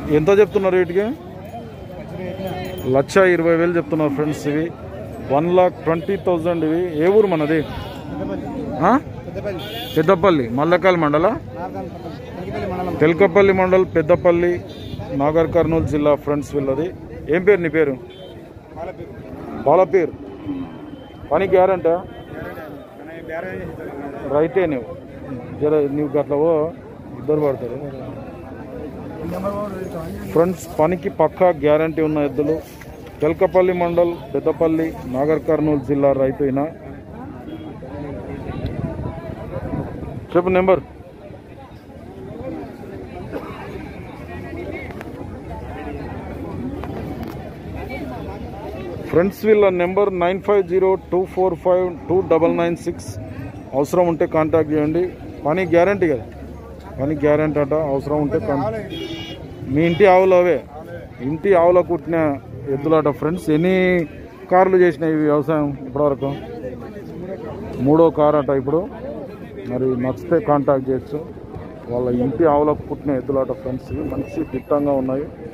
ఎంత చెప్తున్నారు రేటుకి లక్ష ఇరవై వేలు చెప్తున్నారు ఫ్రెండ్స్ ఇవి వన్ లాక్ ట్వంటీ థౌజండ్ ఇవి ఏ ఊరు మనది ఆ? పెద్దపల్లి మల్లకాల్ మండల తెలకపల్లి మండల్ పెద్దపల్లి నాగర్ కర్నూలు జిల్లా ఫ్రెండ్స్ వీళ్ళది ఏం పేరు నీ పేరు బాలపేరు పని గ్యారంటా రైతే నువ్వు జర నువ్వు గట్లవో ఇద్దరు పడతారు ఫ్రెండ్స్ పనికి పక్కా గ్యారంటీ ఉన్న ఎద్దులు తెలకపల్లి మండల్ పెద్దపల్లి నాగర్ కర్నూలు జిల్లా రైతు అయినా చెప్పు నెంబర్ ఫ్రెండ్స్ వీళ్ళ number nine five zero two four five two double nine six అవసరం ఉంటే కాంటాక్ట్ చేయండి పని గ్యారంటీ కదా పని గ్యారంటీ అట అవసరం ఉంటే కాన్ మీ ఇంటి ఆవులు అవే ఇంటి ఆవుల కుట్టిన ఎద్దులాట ఫ్రెండ్స్ ఎన్ని కార్లు చేసినాయి ఇవి వ్యవసాయం ఇప్పటివరకు మూడో కార్ అట ఇప్పుడు మరి నచ్చితే కాంటాక్ట్ చేయొచ్చు వాళ్ళ ఇంటి ఆవులకు పుట్టిన ఎద్దులాట ఫ్రెండ్స్ ఇవి మంచి దిట్టంగా ఉన్నాయి